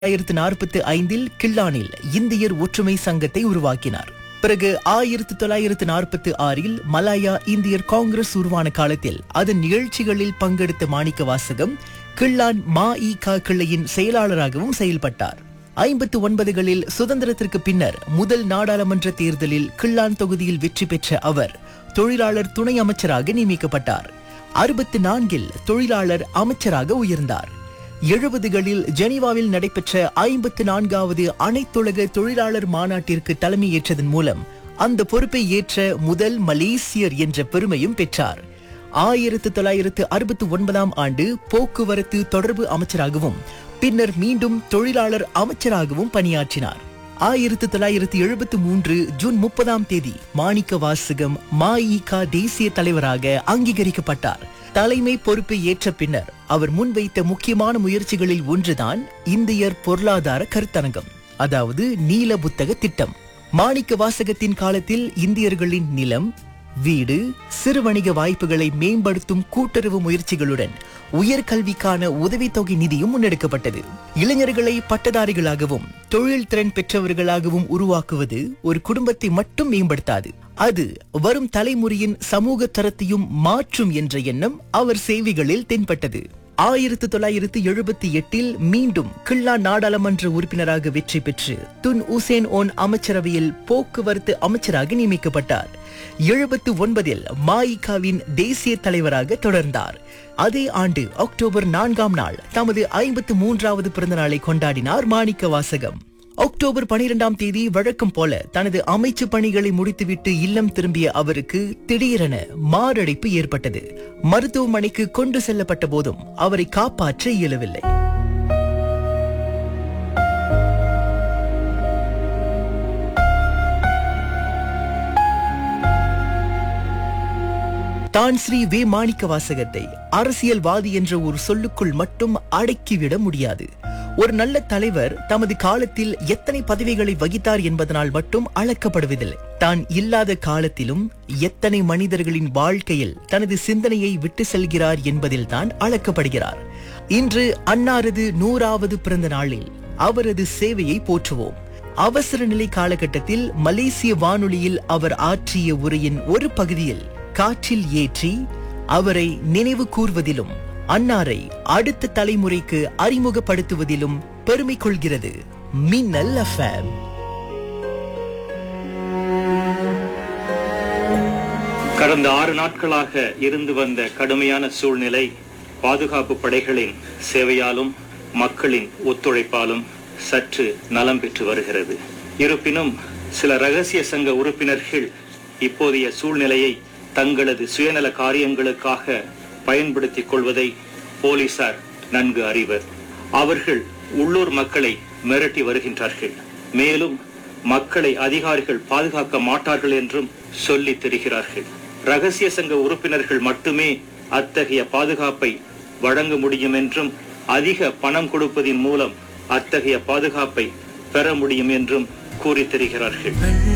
ஆயிரத்து நாற்பத்தி ஐந்தில் கில்லானில் இந்தியர் ஒற்றுமை சங்கத்தை உருவாக்கினார் பிறகு ஆயிரத்து தொள்ளாயிரத்து நாற்பத்தி ஆறில் மலாயா இந்தியர் காங்கிரஸ் உருவான காலத்தில் அதன் நிகழ்ச்சிகளில் பங்கெடுத்த மாணிக்க வாசகம் கிள்ளான் மா இ கா கிளையின் செயலாளராகவும் செயல்பட்டார் ஐம்பத்து ஒன்பதுகளில் சுதந்திரத்திற்கு பின்னர் முதல் நாடாளுமன்ற தேர்தலில் கிள்ளான் தொகுதியில் வெற்றி பெற்ற அவர் தொழிலாளர் துணை அமைச்சராக நியமிக்கப்பட்டார் அறுபத்து நான்கில் தொழிலாளர் அமைச்சராக உயர்ந்தார் எழுபதுகளில் ஜெனீவாவில் நடைபெற்ற ஐம்பத்து நான்காவது அனைத்துலக தொழிலாளர் மாநாட்டிற்கு தலைமையேற்றதன் மூலம் அந்த பொறுப்பை ஏற்ற முதல் மலேசியர் என்ற பெருமையும் பெற்றார் ஆயிரத்து தொள்ளாயிரத்து அறுபத்து ஒன்பதாம் ஆண்டு போக்குவரத்து தொடர்பு அமைச்சராகவும் பின்னர் மீண்டும் தொழிலாளர் அமைச்சராகவும் பணியாற்றினார் ஆயிரத்து தொள்ளாயிரத்து எழுபத்து மூன்று ஜூன் முப்பதாம் தேதி மாணிக்க வாசகம் மாஇகா தேசிய தலைவராக அங்கீகரிக்கப்பட்டார் தலைமை பொறுப்பை ஏற்ற பின்னர் அவர் முன்வைத்த முக்கியமான முயற்சிகளில் ஒன்றுதான் இந்தியர் பொருளாதார கருத்தரங்கம் அதாவது நீல புத்தக திட்டம் மாணிக்க வாசகத்தின் காலத்தில் இந்தியர்களின் நிலம் வீடு சிறு வணிக வாய்ப்புகளை மேம்படுத்தும் கூட்டுறவு முயற்சிகளுடன் உயர்கல்விக்கான உதவித்தொகை நிதியும் முன்னெடுக்கப்பட்டது இளைஞர்களை பட்டதாரிகளாகவும் தொழில் திறன் பெற்றவர்களாகவும் உருவாக்குவது ஒரு குடும்பத்தை மட்டும் மேம்படுத்தாது அது வரும் தலைமுறையின் சமூக தரத்தையும் மாற்றும் என்ற எண்ணம் அவர் சேவைகளில் தென்பட்டது ஆயிரத்து தொள்ளாயிரத்து எழுபத்தி எட்டில் மீண்டும் கிள்ளா நாடாளுமன்ற உறுப்பினராக வெற்றி பெற்று துன் உசேன் ஓன் அமைச்சரவையில் போக்குவரத்து அமைச்சராக நியமிக்கப்பட்டார் எழுபத்து ஒன்பதில் மாயிகாவின் தேசிய தலைவராக தொடர்ந்தார் அதே ஆண்டு அக்டோபர் நான்காம் நாள் தமது ஐம்பத்து மூன்றாவது பிறந்த நாளை கொண்டாடினார் மாணிக்க வாசகம் அக்டோபர் பனிரெண்டாம் தேதி வழக்கம் போல தனது அமைச்சு பணிகளை முடித்துவிட்டு இல்லம் திரும்பிய அவருக்கு திடீரென மாரடைப்பு ஏற்பட்டது மருத்துவமனைக்கு கொண்டு செல்லப்பட்ட போதும் அவரை காப்பாற்ற இயலவில்லை தான் ஸ்ரீ வே மாணிக்க வாசகத்தை அரசியல்வாதி என்ற ஒரு சொல்லுக்குள் மட்டும் அடக்கிவிட முடியாது ஒரு நல்ல தலைவர் தமது காலத்தில் எத்தனை பதவிகளை வகித்தார் என்பதனால் மட்டும் அளக்கப்படுவதில்லை தான் இல்லாத காலத்திலும் எத்தனை மனிதர்களின் வாழ்க்கையில் தனது சிந்தனையை விட்டு செல்கிறார் என்பதில் தான் அளக்கப்படுகிறார் இன்று அன்னாரது நூறாவது பிறந்த நாளில் அவரது சேவையை போற்றுவோம் அவசர நிலை காலகட்டத்தில் மலேசிய வானொலியில் அவர் ஆற்றிய உரையின் ஒரு பகுதியில் காற்றில் ஏற்றி அவரை நினைவு கூர்வதிலும் அன்னாரை அடுத்த தலைமுறைக்கு அறிமுகப்படுத்துவதிலும் பெருமை கொள்கிறது மின்னல் எஃப்எம் கடந்த ஆறு நாட்களாக இருந்து வந்த கடுமையான சூழ்நிலை பாதுகாப்பு படைகளின் சேவையாலும் மக்களின் ஒத்துழைப்பாலும் சற்று நலம் பெற்று வருகிறது இருப்பினும் சில ரகசிய சங்க உறுப்பினர்கள் இப்போதைய சூழ்நிலையை தங்களது சுயநல காரியங்களுக்காக பயன்படுத்திக் கொள்வதை போலீசார் நன்கு அறிவர் அவர்கள் உள்ளூர் மக்களை மிரட்டி வருகின்றார்கள் மேலும் மக்களை அதிகாரிகள் பாதுகாக்க மாட்டார்கள் என்றும் சொல்லி தெரிகிறார்கள் ரகசிய சங்க உறுப்பினர்கள் மட்டுமே அத்தகைய பாதுகாப்பை வழங்க முடியும் என்றும் அதிக பணம் கொடுப்பதின் மூலம் அத்தகைய பாதுகாப்பை பெற முடியும் என்றும் கூறி தெரிகிறார்கள்